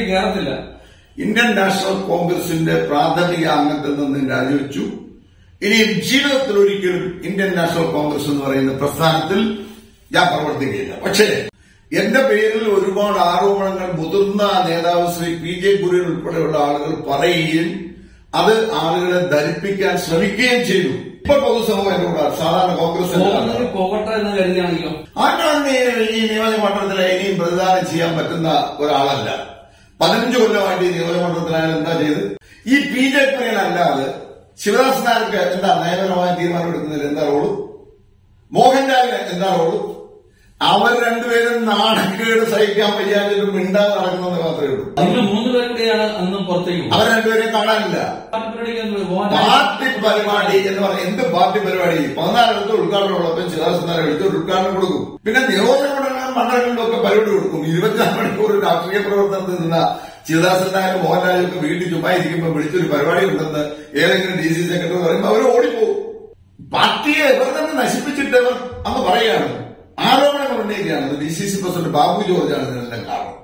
അകത്തേക്ക് കയറത്തില്ല Indian national കോൺഗ്രസിന്റെ പ്രാഥമിക അംഗത്തിൽ നിന്ന് രാജിവെച്ചു ഇനിയും ജീവിതത്തിൽ ഒരിക്കലും ഇന്ത്യൻ നാഷണൽ കോൺഗ്രസ് എന്ന് പറയുന്ന പ്രസ്ഥാനത്തിൽ ഞാൻ പ്രവർത്തിക്കുകയില്ല പക്ഷേ എന്റെ പേരിൽ ഒരുപാട് ആരോപണങ്ങൾ മുതിർന്ന നേതാവ് ശ്രീ പി ജെ കുര്യൻ ഉൾപ്പെടെയുള്ള ആളുകൾ പറയുകയും അത് ആളുകളെ ധരിപ്പിക്കാൻ ശ്രമിക്കുകയും ചെയ്തു ഇപ്പൊ പൊതുസമൂഹം എന്നോട് സാധാരണ കോൺഗ്രസ് പോകുന്നത് പോകട്ടെ എന്ന് കരുതിയാണെങ്കിലോ ആരാണ് ഈ നിയോജകമണ്ഡലത്തിലെ ഇനിയും പ്രതിദാനം ചെയ്യാൻ പറ്റുന്ന ഒരാളല്ല പതിനഞ്ച് കൊല്ലമായിട്ട് ഈ നിയോജകമണ്ഡലത്തിൽ അയാൾ എന്താ ചെയ്ത് ഈ ബി ജെ പിയിലല്ലാതെ ശിവദാസ് നായർക്ക് എന്താ നയപരമായ തീരുമാനമെടുക്കുന്നതിൽ എന്താ റോള് മോഹൻലാലിന് എന്താ റോള് അവർ രണ്ടുപേരും നാണക്കേട് സഹിക്കാൻ വയ്യാതിട്ട് മിണ്ടാതെ നടക്കുന്നത് മാത്രമേ ഉള്ളൂ നിങ്ങൾ മൂന്ന് പേരും കൂടിയാണ് അന്ന് പുറത്തേക്ക് പോകുന്നത്. അവർ രണ്ടുപേരെയും കാണാനില്ല പാർട്ടി പരിപാടിക്ക് ഒന്ന് പോകാൻ പാർട്ടി പരിപാടി എന്ന് പറഞ്ഞ എന്ത് പാർട്ടി പരിപാടി പതിനാലിടത്ത് ഉദ്ഘാടനം ഉള്ളപ്പോൾ ശിവദാസനാരെ എടുത്ത് ഒരു ഉദ്ഘാടനം കൊടുക്കും പിന്നെ നിയോജകമണ്ഡലം മണ്ഡലങ്ങളിലൊക്കെ പരിപാടി കൊടുക്കും ഇരുപത്തിനാല് മണിക്കൂർ രാഷ്ട്രീയ പ്രവർത്തനത്തിൽ നിന്ന ശിവദാസൻ നായരും മോഹൻലാലും ഒക്കെ വീട്ടിൽ ചുമ്മാ ഇരിക്കുമ്പോൾ വിളിച്ചൊരു പരിപാടി ഉണ്ടെന്ന് ഏതെങ്കിലും ഡി സി സെക്രട്ടറി പറയുമ്പോൾ അവർ ഓടിപ്പോകും പാർട്ടിയെ ഇവർ തന്നെ നശിപ്പിച്ചിട്ട് അവർ അന്ന് പറയുകയാണ് ആരോപണങ്ങൾ ഉന്നയിക്കുകയാണ് D C C president Babu ജോർജാണ് ഇതിനെല്ലാം കാരണം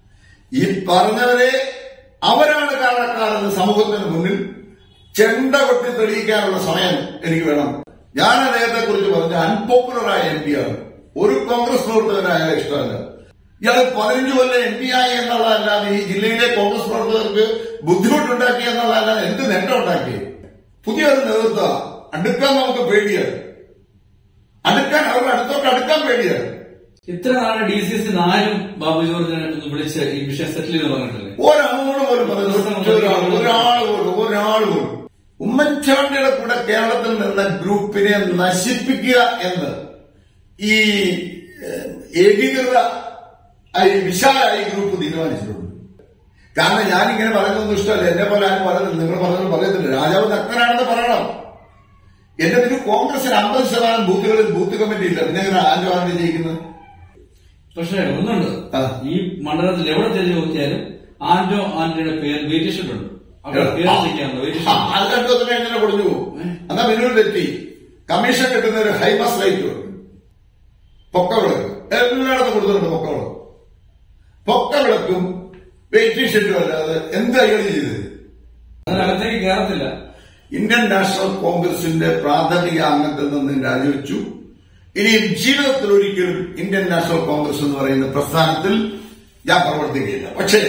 ഈ പറഞ്ഞവരെ അവരാണ് കാരണക്കാരെന്ന് സമൂഹത്തിന് മുന്നിൽ ചെണ്ട കൊട്ടി തെളിയിക്കാനുള്ള സമയം എനിക്ക് വേണം ഞാൻ അദ്ദേഹത്തെ കുറിച്ച് പറഞ്ഞ അൺപോപ്പുലറായ എം പി ആണ് ഒരു കോൺഗ്രസ് പ്രവർത്തകനായ ഇഷ്ടമല്ല ഇയാൾ പതിനഞ്ച് കൊല്ലം എം പി ആയി എന്നുള്ളതല്ലാതെ ഈ ജില്ലയിലെ കോൺഗ്രസ് പ്രവർത്തകർക്ക് ബുദ്ധിമുട്ടുണ്ടാക്കി എന്നുള്ളതല്ലാതെ എന്ത് നേട്ടം ഉണ്ടാക്കി പുതിയൊരു നേതൃത്വം അടുക്കാൻ നമുക്ക് പേടിയാണ് അടുക്കാൻ അവരുടെ അടുത്തോട്ട് അടുക്കാൻ പേടിയാണ് ഇത്ര നാളെ ഡി സി സി നാലും ബാബു ജോർജിനെ ഒന്ന് വിളിച്ച് ഈ വിഷയം സെറ്റിൽ ചെയ്ത് പറഞ്ഞിട്ടില്ലേ ഒരാളോട് പോലും പറഞ്ഞു ഒരാൾ ഒരാൾ പോലും ഒരാൾ പോലും ഉമ്മൻചാണ്ടിയുടെ കൂടെ കേരളത്തിൽ നിന്ന ഗ്രൂപ്പിനെ നശിപ്പിക്കുക എന്ന് ഈ ഏഹ്, ഏകീകൃത ഈ വിശാലായി ഗ്രൂപ്പ് തീരുമാനിച്ചിട്ടുണ്ട് കാരണം ഞാനിങ്ങനെ പറയുന്നൊന്നും ഇഷ്ടമല്ല എന്നെ പോലെ ആരും പറയുന്നില്ല നിങ്ങൾ പറഞ്ഞത് പറയത്തില്ല രാജാവ് നഗ്നനാണെന്ന് പറയണം എന്റെ പിന്നെ കോൺഗ്രസിന് അമ്പത് ശതമാനം ബൂത്തുകളിൽ ബൂത്ത് കമ്മിറ്റി ഇല്ല പിന്നെ എങ്ങനെ ആന്റോ ജയിക്കുന്നത് പക്ഷേ ഒന്നുണ്ട് ആ. ഈ മണ്ഡലത്തിൽ എവിടെ ചെന്ന് ചോദിച്ചാലും ആന്റോ ആന്റണിയുടെ പേര് വെയിറ്റിച്ചിട്ടുണ്ട് അവിടെ പേര് നിൽക്കാറുണ്ട് ആ, വെയിറ്റിഷൻ അത് രണ്ടു ദിവസം എങ്ങനെ പൊളിഞ്ഞു പോകും എന്നാ മിന്നൽ തെറ്റി കമ്മീഷൻ കിട്ടുന്ന ഒരു ഹൈമാസ് ലൈറ്റ് ഉണ്ട് പൊക്കവിളക്ക് എല്ലായിടത്തും കൊടുത്തിട്ടുണ്ട് പൊക്കവിളക്ക് പൊക്കവിളക്കും വെയിറ്റിംഗ് ഷെഡും അല്ലാതെ എന്ത് അയാൾ ചെയ്തത് അതിനകത്തേക്ക് കയറത്തില്ല ഇന്ത്യൻ നാഷണൽ കോൺഗ്രസിന്റെ പ്രാഥമിക അംഗത്തിൽ നിന്ന് രാജിവെച്ചു ഇനിയും ജീവിതത്തിൽ ഒരിക്കലും ഇന്ത്യൻ നാഷണൽ കോൺഗ്രസ് എന്ന് പറയുന്ന പ്രസ്ഥാനത്തിൽ ഞാൻ പ്രവർത്തിക്കുകയില്ല പക്ഷേ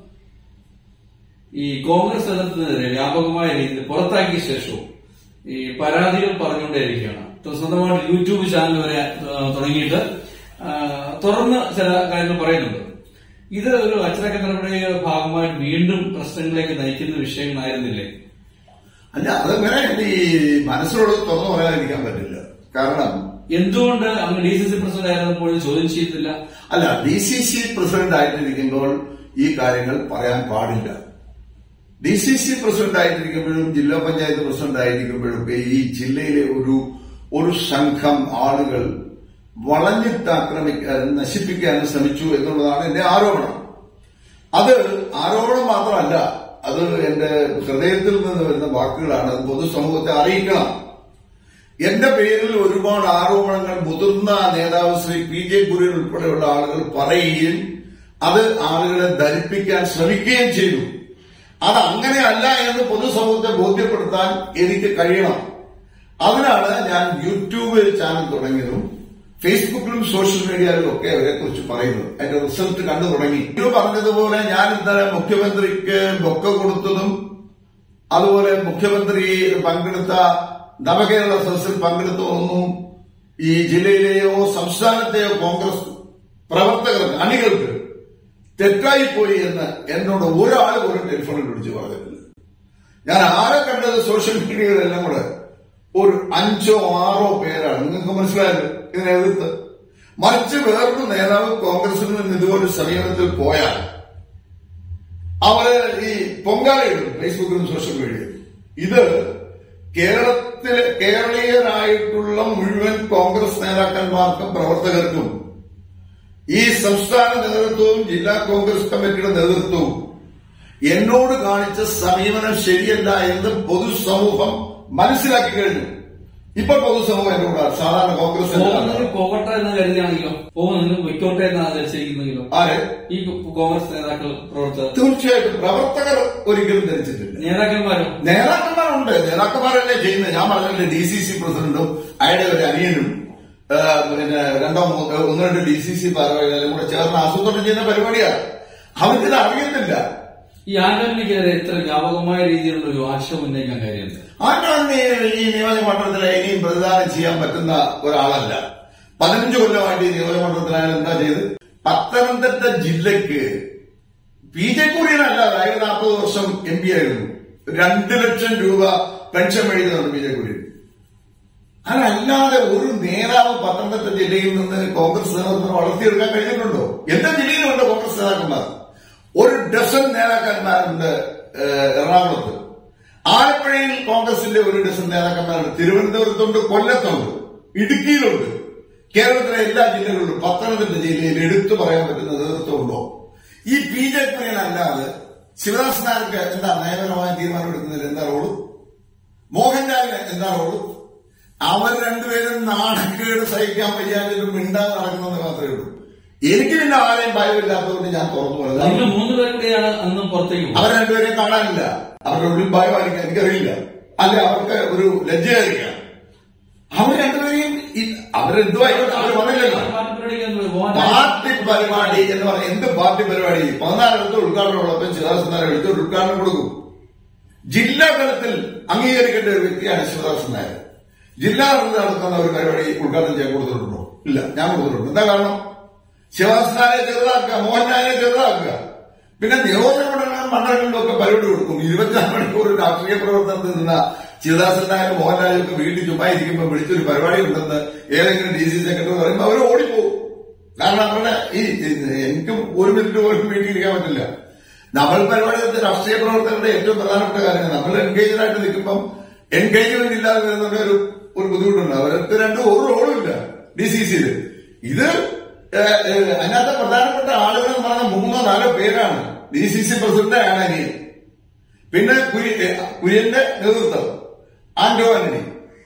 ഈ കോൺഗ്രസ് നേതൃത്വത്തിനെതിരെ വ്യാപകമായ രീതിയിൽ പുറത്താക്കിയ ശേഷവും ഈ പരാതികൾ പറഞ്ഞുകൊണ്ടേയിരിക്കുകയാണ് ഇപ്പൊ സ്വന്തമായിട്ട് യൂട്യൂബ് ചാനൽ വരെ ആ, തുടങ്ങിയിട്ട് ആ, തുറന്ന് ചില കാര്യങ്ങൾ പറയുന്നുണ്ട് ഇത് ഒരു അച്ചടക്ക നടപടിയുടെ ഭാഗമായി വീണ്ടും പ്രശ്നങ്ങളിലേക്ക് നയിക്കുന്ന വിഷയങ്ങളായിരുന്നില്ലേ അല്ല അതങ്ങനെ ഈ മനസ്സിലോട് തുറന്നു പറയാതിരിക്കാൻ പറ്റില്ല കാരണം എന്തുകൊണ്ട് അങ്ങ് ഡി സി സി പ്രസിഡന്റ് ആയിരുന്നപ്പോൾ ചോദ്യം ചെയ്തില്ല അല്ല ഡി സി സി പ്രസിഡന്റ് ആയിട്ടിരിക്കുമ്പോൾ ഈ കാര്യങ്ങൾ പറയാൻ പാടില്ല ഡി സി സി പ്രസിഡന്റ് ആയിട്ടിരിക്കുമ്പോഴും ജില്ലാ പഞ്ചായത്ത് പ്രസിഡന്റ് ആയിരിക്കുമ്പോഴൊക്കെ ഈ ജില്ലയിലെ ഒരു ഒരു സംഘം ആളുകൾ വളഞ്ഞിട്ട് ആക്രമിക്കാനും നശിപ്പിക്കാനും ശ്രമിച്ചു എന്നുള്ളതാണ് എന്റെ ആരോപണം അത് ആരോപണം മാത്രമല്ല അത് എന്റെ ഹൃദയത്തിൽ നിന്ന് വരുന്ന വാക്കുകളാണ് അത് പൊതുസമൂഹത്തെ അറിയിക്കണം എന്റെ പേരിൽ ഒരുപാട് ആരോപണങ്ങൾ മുതിർന്ന നേതാവ് ശ്രീ പി ജെ കുര്യൻ ഉൾപ്പെടെയുള്ള ആളുകൾ പറയുകയും അത് ആളുകളെ ധരിപ്പിക്കാൻ ശ്രമിക്കുകയും ചെയ്തു അത് അങ്ങനെയല്ല എന്ന് പൊതുസമൂഹത്തെ ബോധ്യപ്പെടുത്താൻ എനിക്ക് കഴിയണം അതിനാണ് ഞാൻ യൂട്യൂബ് ചാനൽ തുടങ്ങിയതും ഫേസ്ബുക്കിലും സോഷ്യൽ മീഡിയയിലും ഒക്കെ അവരെ കുറിച്ച് പറയുന്നത് അതിന്റെ റിസൾട്ട് കണ്ടു തുടങ്ങി ഇത് പറഞ്ഞതുപോലെ ഞാൻ ഇന്നലെ മുഖ്യമന്ത്രിക്ക് ബൊക്ക കൊടുത്തതും അതുപോലെ മുഖ്യമന്ത്രി പങ്കെടുത്ത നവകേരള സദസ്സിൽ പങ്കെടുത്ത ഒന്നും ഈ ജില്ലയിലെയോ സംസ്ഥാനത്തെയോ കോൺഗ്രസ് പ്രവർത്തകർക്ക് അണികൾക്ക് തെറ്റായിപ്പോയി എന്ന് എന്നോട് ഒരാൾ പോലും ടെലിഫോണിൽ വിളിച്ച് പറഞ്ഞിട്ടില്ല ഞാൻ ആരെ കണ്ടത് സോഷ്യൽ മീഡിയയിലെല്ലാം കൂടെ ഒരു അഞ്ചോ ആറോ പേരാണ് നിങ്ങൾക്ക് മനസ്സിലായല്ലോ ഇതിനെ എതിർത്ത് മറിച്ച് വേറൊരു നേതാവ് കോൺഗ്രസിൽ നിന്ന് ഇതുപോലെ സമീപനത്തിൽ പോയാൽ അവര് ഈ പൊങ്കാലയിടും ഫേസ്ബുക്കിലും സോഷ്യൽ മീഡിയയിലും ഇത് കേരളത്തിലെ കേരളീയരായിട്ടുള്ള മുഴുവൻ കോൺഗ്രസ് നേതാക്കന്മാർക്കും പ്രവർത്തകർക്കും ഈ സംസ്ഥാന നേതൃത്വവും ജില്ലാ കോൺഗ്രസ് കമ്മിറ്റിയുടെ നേതൃത്വവും എന്നോട് കാണിച്ച സമീപനം ശരിയല്ല എന്ന് പൊതുസമൂഹം മനസ്സിലാക്കി കഴിഞ്ഞു ഇപ്പൊ പൊതുസമൂഹം എന്റെ കൂടെ സാധാരണ കോൺഗ്രസ് പോകുന്നെങ്കിൽ പോകട്ടെ എന്ന് കരുതിയാണെങ്കിലോ പോകുന്നെങ്കിൽ വെക്കോട്ടെ എന്ന് ആദരിച്ചിരിക്കുന്നെങ്കിലോ ആര് ഈ കോൺഗ്രസ് നേതാക്കൾ പ്രവർത്തകർ തീർച്ചയായിട്ടും പ്രവർത്തകർ ഒരിക്കലും ധരിച്ചിട്ടില്ല നേതാക്കന്മാരോ നേതാക്കന്മാരുണ്ട് നേതാക്കന്മാരല്ലേ ചെയ്യുന്നത് ഞാൻ പറഞ്ഞില്ലേ ഡി സി സി പ്രസിഡന്റും അയാളുടെ ഒരു അനിയനും ആ, പിന്നെ രണ്ടോ മൂന്നോ ഒന്ന് രണ്ട് ഡി സി സി ഭാരവാഹികളും കൂടെ ചേർന്ന് ആസൂത്രണം ചെയ്യുന്ന പരിപാടിയാണ് അവർക്കിത് അറിയുന്നില്ല ഈ ആന്റണിക്കെതിരെ ഇത്ര വ്യാപകമായ രീതിയിലുള്ള ഒരു ആശയം ഉന്നയിക്കാൻ കാര്യമുണ്ട് ആരാണ് ഈ- ഈ നിയോജകമണ്ഡലത്തിൽ ഇനിയും പ്രതിദാനം ചെയ്യാൻ പറ്റുന്ന ഒരാളല്ല പതിനഞ്ച് കൊല്ലമായിട്ട് ഈ നിയോജകമണ്ഡലത്തിൽ അയാൾ എന്താ ചെയ്ത് പത്തനംതിട്ട ജില്ലയ്ക്ക് പി ജെ കുര്യനല്ല അതായത് നാൽപ്പത് വർഷം എം പി ആയിരുന്നു രണ്ട് ലക്ഷം രൂപ പെൻഷൻ മേടിക്കുന്നുണ്ട് പി ജെ കുര്യൻ അതല്ലാതെ ഒരു നേതാവ് പത്തനംതിട്ട ജില്ലയിൽ നിന്ന് കോൺഗ്രസ് നേതൃത്വം വളർത്തിയെടുക്കാൻ കഴിഞ്ഞിട്ടുണ്ടോ എല്ലാ ജില്ലയിലുണ്ട് കോൺഗ്രസ് നേതാക്കന്മാർ ഒരു ഡസൻ നേതാക്കന്മാരുണ്ട് ഏഹ്, എറണാകുളത്ത് ആലപ്പുഴയിൽ കോൺഗ്രസിന്റെ ഒരു ഡസൻ നേതാക്കന്മാരുണ്ട് തിരുവനന്തപുരത്തുണ്ട് കൊല്ലത്തുണ്ട് ഇടുക്കിയിലുണ്ട് കേരളത്തിലെ എല്ലാ ജില്ലകളിലും പത്തനംതിട്ട ജില്ലയിൽ എടുത്തു പറയാൻ പറ്റുന്ന നേതൃത്വമുണ്ടോ ഈ ബി ജെ പിയിലല്ലാതെ ശിവദാസ് നായർക്ക് എന്താ നയപരമായ തീരുമാനമെടുക്കുന്നതിൽ എന്താ റോള് മോഹൻലാലിന് എന്താ റോള് അവർ രണ്ടുപേരും നാണക്കേട് സഹിക്കാൻ വയ്യാതെങ്കിലും മിണ്ടാതെ നടക്കുന്നത് മാത്രമേ ഉള്ളൂ എനിക്ക് പിന്നെ ആരെയും ഭയമില്ലാത്തതുകൊണ്ട് ഞാൻ തുറന്നു നിങ്ങൾ പറയുന്നത് മൂന്ന് പേരും കൂടിയാണ് അന്നും പുറത്തേക്ക് പോകുന്നത് അവർ രണ്ടുപേരെയും കാണാനില്ല അവരുടെ ഉള്ളിൽ ഭയമായിരിക്കാം എനിക്കറിയില്ല അല്ല അവർക്ക് ഒരു ലജ്ജയായിരിക്കാം അവർ രണ്ടുപേരെയും ഈ- അവരെന്തോ ആയിക്കോട്ടെ അവർ പറഞ്ഞില്ലല്ലോ പാർട്ടി പരിപാടിക്ക് എന്ത് പോകാൻ പാർട്ടി പരിപാടി എന്ന് പറഞ്ഞ എന്ത് പാർട്ടി പരിപാടി പതിനാലിടത്ത് ഉദ്ഘാടനം ഉള്ളപ്പോൾ ശിവദാസൻ നായർ എടുത്ത് ഒരു ഉദ്ഘാടനം കൊടുക്കും ജില്ലാ തലത്തിൽ അംഗീകരിക്കേണ്ട ഒരു വ്യക്തിയാണ് ശിവദാസൻ നായർ ജില്ലാ തലത്തിൽ നടത്തുന്ന ഒരു പരിപാടി ഉദ്ഘാടനം ചെയ്യാൻ കൊടുത്തിട്ടുണ്ടോ ഇല്ല ഞാൻ കൊടുത്തിട്ടുണ്ട് എന്താ കാരണം ശിവദാസൻ നായരെ ചെറുതാക്കുക മോഹൻലാലിനെ ചെറുതാക്കുക പിന്നെ നിയോജകമണ്ഡലം മണ്ഡലങ്ങളിലൊക്കെ പരിപാടി കൊടുക്കും ഇരുപത്തിനാല് മണിക്കൂർ രാഷ്ട്രീയ പ്രവർത്തനത്തിൽ നിന്ന ശിവദാസൻ നായർ മോഹൻലാലൊക്കെ വീട്ടിൽ ചുമ്മാ ഇരിക്കുമ്പോൾ വിളിച്ചൊരു പരിപാടി ഉണ്ടെന്ന് ഏതെങ്കിലും ഡി സി സെക്രട്ടറി പറയുമ്പോൾ അവർ ഓടിപ്പോകും കാരണം അവരുടെ ഈ ഈ- എനിക്കും ഒരു മിനിറ്റ് പോലും വീട്ടിലിരിക്കാൻ പറ്റില്ല നമ്മൾ പരിപാടി നടത്തിയ രാഷ്ട്രീയ പ്രവർത്തകരുടെ ഏറ്റവും പ്രധാനപ്പെട്ട കാര്യങ്ങൾ നമ്മൾ എൻഗേജ്ഡ് ആയിട്ട് നിൽക്കുമ്പം എൻഗേജ്മെന്റ് ഇല്ലാതെ വരുന്ന ഒരു ഒരു ബുദ്ധിമുട്ടുണ്ട് അവർക്ക് രണ്ടും ഒരു റോളും ഇല്ല ഡി സി സിയിൽ ഇത് ഏഹ്, ഏഹ്, അതിനകത്ത് പ്രധാനപ്പെട്ട ആളുകൾ എന്ന് പറഞ്ഞ മൂന്നോ നാലോ പേരാണ് ഡി സി സി പ്രസിഡന്റ് ആണ് അനിയൻ പിന്നെ കുരി- ഏഹ്, കുര്യന്റെ നേതൃത്വം ആന്റോ ആന്റണി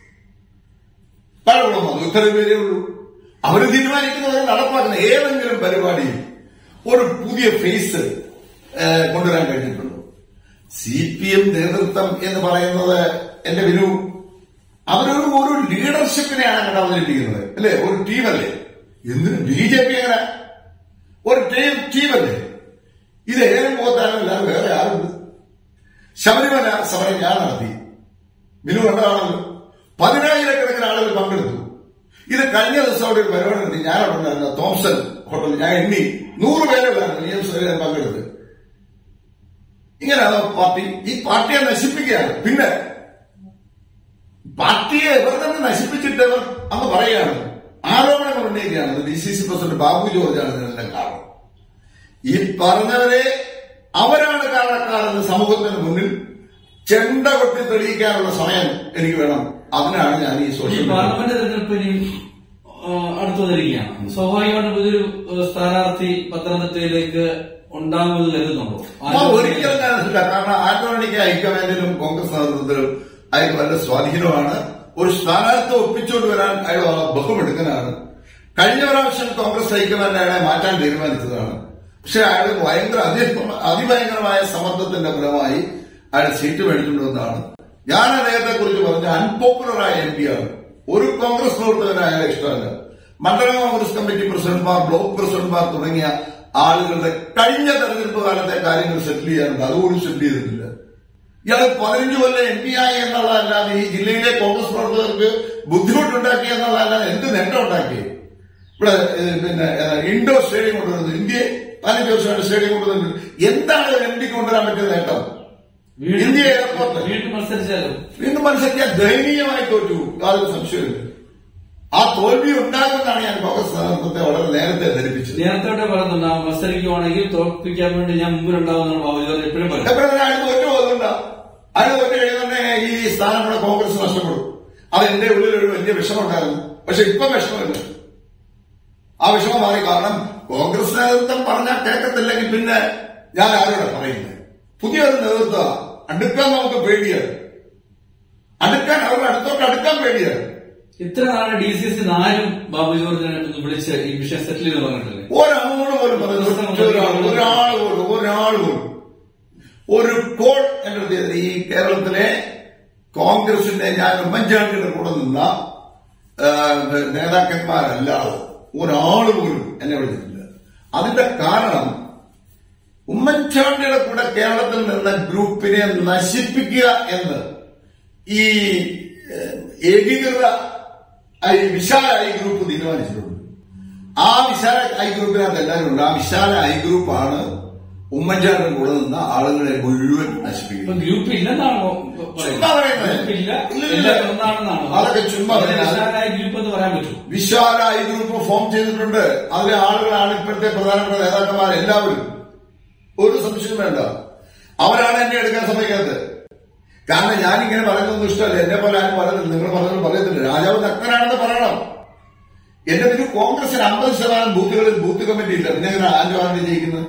പഴകുളം വന്നു ഇത്ര പേരേ ഉള്ളൂ അവർ തീരുമാനിക്കുന്നവർ നടപ്പാക്കുന്ന ഏതെങ്കിലും പരിപാടിയിൽ ഒരു പുതിയ ഫേസ് ഏഹ്, കൊണ്ടുവരാൻ കഴിഞ്ഞിട്ടുണ്ടോ സി പി എം നേതൃത്വം എന്ന് പറയുന്നത് എന്റെ വിനു അവരൊരു ഒരു ലീഡർഷിപ്പിനെയാണ് അങ്ങോട്ട് അവതരിപ്പിക്കുന്നത് അല്ലേ ഒരു ടീമല്ലേ എന്തിനു ബി ജെ പി അങ്ങനെ ഒരു ടീം ടീമല്ലേ ഇത് ഏതും പോകാനും അല്ലാതെ വേറെ ആരുണ്ട് ശബരിമല സമരം ഞാൻ നടത്തി ബിനു കണ്ടതാണല്ലോ പതിനായിരക്കണക്കിന് ആളുകൾ പങ്കെടുത്തു ഇത് കഴിഞ്ഞ ദിവസം അവിടെ ഒരു പരിപാടി നടത്തി ഞാൻ അവിടെ ഉണ്ടായിരുന്ന തോംസൺ ഹോട്ടലിൽ ഞാൻ എണ്ണി നൂറ് പേരുള്ളായിരുന്നു ഈ ദിവസം പങ്കെടുത്ത് ഇങ്ങനെയാണ് പാർട്ടി ഈ പാർട്ടിയെ നശിപ്പിക്കുകയാണ് പിന്നെ പാർട്ടിയെ ഇവർ തന്നെ നശിപ്പിച്ചിട്ട് ഇവർ അന്ന് പറയുകയാണ് ആരോപണങ്ങൾ ഉന്നയിക്കുകയാണ് D C C president Babu ജോർജാണ് ഇതിനെല്ലാം കാരണം ഈ പറഞ്ഞവരെ അവരാണ് കാരണക്കാരെന്ന് സമൂഹത്തിന് മുന്നിൽ ചെണ്ട കൊട്ടി തെളിയിക്കാനുള്ള സമയം എനിക്ക് വേണം അതിനാണ് ഞാൻ ഈ ഈ സോഷ്യൽ മീഡിയ പാർലമെന്റ് തെരഞ്ഞെടുപ്പ് ഇനി അടുത്തു വന്നിരിക്കുകയാണ് സ്വാഭാവികമായിട്ടും പുതിയൊരു ഏഹ്, സ്ഥാനാർത്ഥി പത്തനംതിട്ടയിലേക്ക് ഉണ്ടാകുമെന്ന് കരുതുന്നുണ്ടോ ആ, ഒരിക്കലും ഞാനില്ല കാരണം ആറ്റോണിക്ക് ഹൈക്കമാൻഡിലും കോൺഗ്രസ് നേതൃത്വത്തിലും അയാൾക്ക് നല്ല സ്വാധീനമാണ് ഒരു സ്ഥാനാർത്ഥി ഒപ്പിച്ചുകൊണ്ട് വരാൻ അയാൾ ബഹുമെടുക്കനാണ് കഴിഞ്ഞ പ്രാവശ്യം കോൺഗ്രസ് ഹൈക്കമാൻഡ് അയാളെ മാറ്റാൻ തീരുമാനിച്ചതാണ് പക്ഷെ അയാൾ ഭയങ്കര അതി അതിഭയങ്കരമായ സമ്മർദ്ദത്തിന്റെ ഫലമായി അയാൾ സീറ്റ് മേടിച്ചുകൊണ്ടുവന്നാണ് ഞാൻ അദ്ദേഹത്തെ കുറിച്ച് പറഞ്ഞ അൺപോപ്പുലറായ എം പിയാണ് ഒരു കോൺഗ്രസ് പ്രവർത്തകന് അയാളെ ഇഷ്ടമല്ല മണ്ഡലം കോൺഗ്രസ് കമ്മിറ്റി പ്രസിഡന്റ്മാർ ബ്ലോക്ക് പ്രസിഡന്റ്മാർ തുടങ്ങിയ ആളുകളുടെ കഴിഞ്ഞ തെരഞ്ഞെടുപ്പ് കാലത്തെ കാര്യങ്ങൾ സെറ്റിൽ ചെയ്യാറുണ്ട് അതുകൂടി സെറ്റിൽ ചെയ്തിട്ടില്ല ഇയാൾ പതിനഞ്ച് കൊല്ലം എം പി ആയി എന്നുള്ളതല്ലാതെ ഈ ജില്ലയിലെ കോൺഗ്രസ് പ്രവർത്തകർക്ക് ബുദ്ധിമുട്ടുണ്ടാക്കി എന്നുള്ളതല്ലാതെ എന്ത് നേട്ടം ഉണ്ടാക്കി ഇവിടെ ഏഹ്, പിന്നെ ഏഹ്, ഇൻഡോർ സ്റ്റേഡിയം കൊണ്ടുവരുന്നത് ഇന്ത്യയെ പതിനഞ്ച് വർഷമായിട്ട് സ്റ്റേഡിയം കൊണ്ടുവരുന്നത് എന്താണ് ഒരു എം പിക്ക് കൊണ്ടുവരാൻ പറ്റിയ നേട്ടം ഇന്ത്യ എയർപോർട്ട് വീണ്ടും മത്സരിച്ചാലും വീണ്ടും മത്സരിക്കാൻ ദയനീയമായി തോറ്റു യാതൊരു സംശയമില്ല ആ തോൽവി ഉണ്ടാകുമെന്നാണ് ഞാൻ കോൺഗ്രസ് നേതൃത്വത്തെ വളരെ നേരത്തെ ധരിപ്പിച്ചത് നേരത്തെ പറയുന്നുണ്ട് ആ മത്സരിക്കുവാണെങ്കിൽ തോൽപ്പിക്കാൻ വേണ്ടി ഞാൻ മുമ്പിലുണ്ടാവുന്ന ബാബു ജോർജ് എപ്പോഴും പറയും എപ്പോഴും അയാൾ തോറ്റു പോകുന്നുണ്ട അയാൾ തോറ്റു കഴിയുന്നുണ്ടെങ്കിൽ ഈ സ്ഥാനം കൂടെ കോൺഗ്രസ് നഷ്ടപ്പെടും അത് എന്റെ ഉള്ളിൽ ഒരു വലിയ വിഷമം ഉണ്ടായിരുന്നു പക്ഷെ ഇപ്പം വിഷമമില്ല ആ വിഷമം മാറി കാരണം കോൺഗ്രസ് നേതൃത്വം പറഞ്ഞാൽ കേൾക്കത്തില്ലെങ്കിൽ പിന്നെ ഞാൻ ആരോടെ പറയുന്നത് പുതിയൊരു നേതൃത്വം അടുക്കാൻ നമുക്ക് പേടിയാണ് അടുക്കാൻ അവരുടെ അടുത്തോട്ട് അടുക്കാൻ പേടിയാണ് ഇത്ര നാളെ ഡി സി സി നാലും ബാബു ജോർജിനെ ഒന്ന് വിളിച്ച് ഈ വിഷയം സെറ്റിൽ ചെയ്ത് പറഞ്ഞിട്ടില്ലേ ഒരാളോട് പോലും പറഞ്ഞു ഒറ്റ ഒരാൾ ഒരാൾ പോലും ഒരാൾ പോലും ഒരു കോൾ എന്റെ അടുത്ത് ചെയ്തില്ല. ഈ കേരളത്തിലെ കോൺഗ്രസിന്റെ ഞാൻ ഉമ്മൻചാണ്ടിയുടെ കൂടെ നിന്ന ആ, നേതാക്കന്മാരല്ലാതെ ഒരാൾ പോലും എന്നെ വിളിച്ചിട്ടില്ല അതിന്റെ കാരണം ഉമ്മൻചാണ്ടിയുടെ കൂടെ കേരളത്തിൽ നിന്ന ഗ്രൂപ്പിനെ നശിപ്പിക്കുക എന്ന് ഈ ഏഹ്, ഏകീകൃത ഐ വിശാല ഐ ഗ്രൂപ്പ് തീരുമാനിച്ചിട്ടുണ്ട് ആ വിശാല ഐ ഗ്രൂപ്പിനകത്ത് എല്ലാവരും ഉണ്ട് ആ വിശാല ഐ ഗ്രൂപ്പാണ് ഉമ്മൻചാണ്ടിയുടെ കൂടെ നിന്ന ആളുകളെ മുഴുവൻ ഇപ്പൊ നശിപ്പിക്കുന്നത് ഗ്രൂപ്പ് ഇല്ലെന്നാണോ ചുമ്മാ പറയുന്നത്. ഗ്രൂപ്പില്ല ഇല്ലില്ല. എല്ലാവരും ഒന്നാണെന്നാണോ അതൊക്കെ ചുമ്മാ പറയുന്നത്. വിശാലായ ഗ്രൂപ്പ് എന്ന് പറയാൻ പറ്റും വിശാല ഐ ഗ്രൂപ്പ് ഫോം ചെയ്തിട്ടുണ്ട് അതിലെ ആളുകളാണ് ഇപ്പോഴത്തെ പ്രധാനപ്പെട്ട നേതാക്കന്മാർ എല്ലാവരും ഒരു സംശയം വേണ്ട അവരാണ് എന്നെ എടുക്കാൻ സമ്മതിക്കാത്തത് കാരണം ഞാനിങ്ങനെ പറയുന്നൊന്നും ഇഷ്ടമല്ല എന്നെ പോലെ ആരും പറയുന്നില്ല നിങ്ങൾ പറഞ്ഞത് പറയത്തില്ല രാജാവ് നഗ്നനാണെന്ന് പറയണം എന്റെ പിന്നെ കോൺഗ്രസിന് അമ്പത് ശതമാനം ബൂത്തുകളിൽ ബൂത്ത് കമ്മിറ്റി ഇല്ല പിന്നെ എങ്ങനെ ആന്റോ ആന്റണി ജയിക്കുന്നത്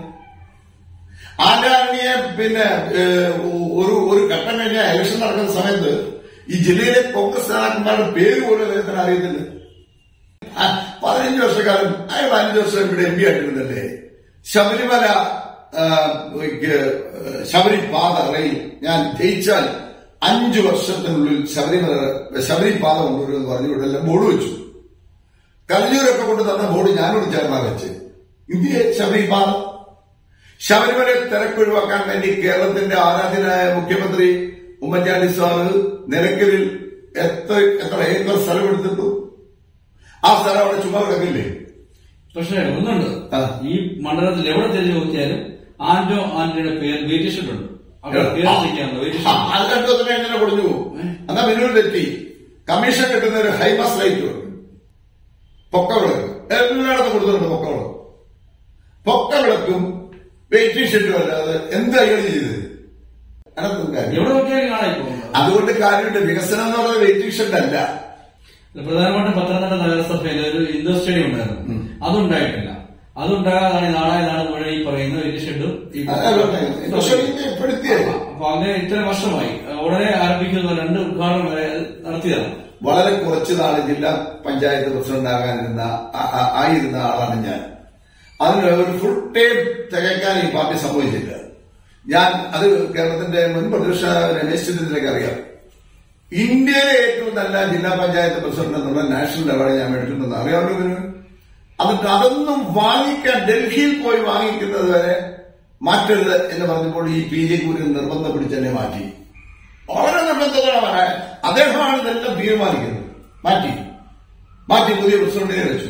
ആന്റോ ആന്റണിയെ പിന്നെ ഏഹ്, ഒരു ഒരു ഘട്ടം കഴിഞ്ഞ ഇലക്ഷൻ നടക്കുന്ന സമയത്ത് ഈ ജില്ലയിലെ കോൺഗ്രസ് നേതാക്കന്മാരുടെ പേര് പോലും അദ്ദേഹത്തിന് അറിയത്തില്ല ആ, പതിനഞ്ച് വർഷക്കാലം അയാൾ അഞ്ച് വർഷം ഇവിടെ എം പി ആയിട്ടിരുന്നല്ലേ ശബരിമല ആ, ക്ക്, ശബരി പാത റെയിൽ ഞാൻ ജയിച്ചാൽ അഞ്ചു വർഷത്തിനുള്ളിൽ ശബരിമല ശബരി പാത കൊണ്ടുവരുമെന്ന് പറഞ്ഞു ഇവിടെ എല്ലാം ബോർഡ് വെച്ചു കല്ലൂരൊക്കെ കൊണ്ട് തന്ന ബോർഡ് ഞാനോട് ചേർന്നാ വെച്ച് ഇന്ത്യയെ ശബരി പാത ശബരിമലയിൽ തിരക്കൊഴിവാക്കാൻ വേണ്ടി കേരളത്തിന്റെ ആരാധ്യനായ മുഖ്യമന്ത്രി ഉമ്മൻചാണ്ടി സാറ് നിലയ്ക്കലിൽ എത്ര എത്ര ഏക്കർ സ്ഥലം എടുത്തിട്ടു ആ സ്ഥലം അവിടെ ചുമ്മാ കിടക്കില്ലേ പക്ഷെ ഒന്നുണ്ട് ആ. ഈ മണ്ഡലത്തിൽ എവിടെ തിരിഞ്ഞു നോക്കിയാലും ആന്റോ ആന്റണിയുടെ പേര് വെയിറ്റിഷുണ്ട് അവിടെ പേര് ചെയ്യാറുണ്ട് ആ, വെയിറ്റിഷ് അത് രണ്ടു തന്നെ എങ്ങനെ പൊളിഞ്ഞു പോകും എന്നാ മിന്നൽ തെറ്റി കമ്മീഷൻ കിട്ടുന്ന ഒരു ഹൈമാസ് ലൈറ്റ് ഉണ്ട് പൊക്കവിളക്ക് എല്ലായിടത്തും കൊടുത്തിട്ടുണ്ട് പൊക്കവിളക്ക് പൊക്കവിളക്കും വെയിറ്റിംഗ് ഷെഡും അല്ലാതെ എന്താ ഇയാൾ ചെയ്തത് അതിനകത്തൊന്നും കാര്യം എവിടെ നോക്കിയാലും കാണാൻ ഇപ്പൊ അതുകൊണ്ട് കാര്യമുണ്ട് വികസനം എന്ന് പറയുന്നത് വെയിറ്റിംഗ് ഷെഡ് അല്ല പ്രധാനമായിട്ടും പത്തനംതിട്ട നഗരസഭയിൽ ഒരു ഇൻഡോർ സ്റ്റേഡിയം ഉണ്ടായിരുന്നു അതുണ്ടായിട്ടില്ല അതുണ്ടാകാതാണ് ഈ നാളെ നാട് മുഴുവൻ ഈ പറയുന്ന വലിയ ഷെഡും ഈ പെടുത്തിയത് അപ്പൊ അങ്ങനെ ഇത്ര വർഷമായി ഉടനെ ആരംഭിക്കുന്ന രണ്ട് ഉദ്ഘാടനം വരെ നടത്തിയതാണ് വളരെ കുറച്ചു നാള് ജില്ലാ പഞ്ചായത്ത് പ്രസിഡന്റ് ആകാനിരുന്ന ആ- ആ- ആയിരുന്ന ആളാണ് ഞാൻ അതിന് ഒരു ഫുൾ ടൈം തികയ്ക്കാൻ ഈ പാർട്ടി സംഭവിച്ചില്ല ഞാൻ അത് കേരളത്തിന്റെ മുൻ പ്രതിപക്ഷ രമേശ് ചെന്നിത്തലയ്ക്ക് അറിയാം ഇന്ത്യയിലെ ഏറ്റവും നല്ല ജില്ലാ പഞ്ചായത്ത് പ്രസിഡന്റ് എന്നുള്ള നാഷണൽ അവാർഡ് ഞാൻ മേടിച്ചിട്ടുണ്ടെന്ന് അറിയാമല്ലോ ഇതിന് എന്നിട്ട് അതൊന്നും വാങ്ങിക്കാൻ ഡൽഹിയിൽ പോയി വാങ്ങിക്കുന്നത് വരെ മാറ്റരുത് എന്ന് പറഞ്ഞപ്പോൾ ഈ പി ജെ കുര്യൻ നിർബന്ധം പിടിച്ചെന്നെ മാറ്റി വളരെ നിർബന്ധമാണ് അദ്ദേഹമാണ് ഇതെല്ലാം തീരുമാനിക്കുന്നത് മാറ്റി മാറ്റി പുതിയ പ്രസിഡന്റിനെ വെച്ചു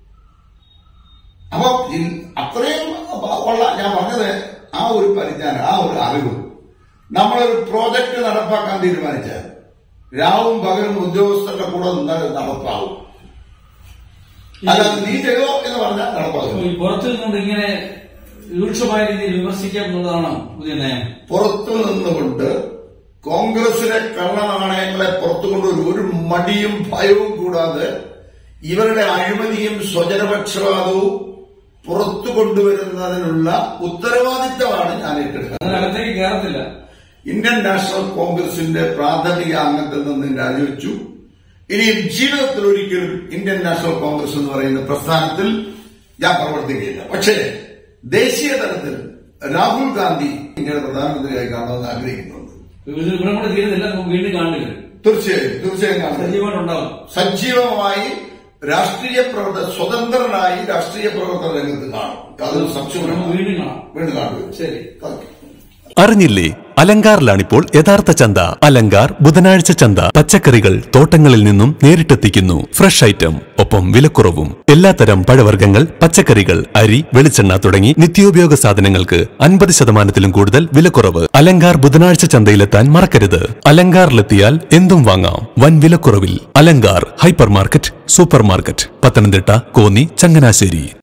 അപ്പൊ ഇ- അത്രയും ഉള്ള ഞാൻ പറഞ്ഞത് ആ ഒരു പരിജ്ഞാനം ആ ഒരു അറിവ് നമ്മളൊരു പ്രോജക്റ്റ് നടപ്പാക്കാൻ തീരുമാനിച്ചാൽ രാവും പകലും ഉദ്യോഗസ്ഥരുടെ കൂടെ നിന്നാൽ അത് നടപ്പാവും അല്ലാതെ നീ ചെയ്തോ എന്ന് പറഞ്ഞാൽ നടപ്പാകും ഈ പുറത്തു നിന്നുകൊണ്ട് ഇങ്ങനെ രൂക്ഷമായ രീതിയിൽ വിമർശിക്കാം എന്നുള്ളതാണ് പുതിയ നയം പുറത്തു നിന്നുകൊണ്ട് കോൺഗ്രസിലെ കള്ളനാണയങ്ങളെ പുറത്തു കൊണ്ടുവരും ഒരു മടിയും ഭയവും കൂടാതെ ഇവരുടെ അഴിമതിയും സ്വജനപക്ഷപാതവും പുറത്തു കൊണ്ടുവരുന്നതിനുള്ള ഉത്തരവാദിത്തമാണ് ഞാൻ ഏറ്റെടുക്കുന്നത് അതിനകത്തേക്ക് കയറത്തില്ല ഇന്ത്യൻ നാഷണൽ കോൺഗ്രസിന്റെ പ്രാഥമിക അംഗത്തിൽ നിന്ന് രാജിവെച്ചു ഇനിയും ജീവിതത്തിൽ ഒരിക്കലും ഇന്ത്യൻ നാഷണൽ കോൺഗ്രസ് എന്ന് പറയുന്ന പ്രസ്ഥാനത്തിൽ ഞാൻ പ്രവർത്തിക്കുകയില്ല പക്ഷേ ദേശീയ തലത്തിൽ രാഹുൽ ഗാന്ധി ഇന്ത്യയുടെ പ്രധാനമന്ത്രിയായി കാണുമെന്ന് ആഗ്രഹിക്കുന്നുണ്ട് ഇത് ഇവിടെ കൂടെ തീരുന്നില്ല നമുക്ക് വീണ്ടും കാണുക തീർച്ചയായും തീർച്ചയായും കാണും സജീവമായിട്ടുണ്ടാവും സജീവമായി രാഷ്ട്രീയ പ്രവർത്തന സ്വതന്ത്രനായി രാഷ്ട്രീയ പ്രവർത്തന രംഗത്ത് കാണും അതൊരു സംശയം നമുക്ക് വീണ്ടും കാണാം വീണ്ടും കാണുക ശരി താങ്ക് യു. അറിഞ്ഞില്ലേ അലങ്കാറിലാണിപ്പോൾ യഥാർത്ഥ ചന്ത അലങ്കാർ ബുധനാഴ്ച ചന്ത പച്ചക്കറികൾ തോട്ടങ്ങളിൽ നിന്നും നേരിട്ടെത്തിക്കുന്നു ഫ്രഷ് ഐറ്റം ഒപ്പം വിലക്കുറവും എല്ലാത്തരം പഴവർഗ്ഗങ്ങൾ പച്ചക്കറികൾ അരി വെളിച്ചെണ്ണ തുടങ്ങി നിത്യോപയോഗ സാധനങ്ങൾക്ക് അൻപത് ശതമാനത്തിലും കൂടുതൽ വിലക്കുറവ് അലങ്കാർ ബുധനാഴ്ച ചന്തയിലെത്താൻ മറക്കരുത് അലങ്കാറിലെത്തിയാൽ എന്തും വാങ്ങാം വൻ വിലക്കുറവിൽ Alankar hypermarket supermarket Pathanamthitta Konni Changanassery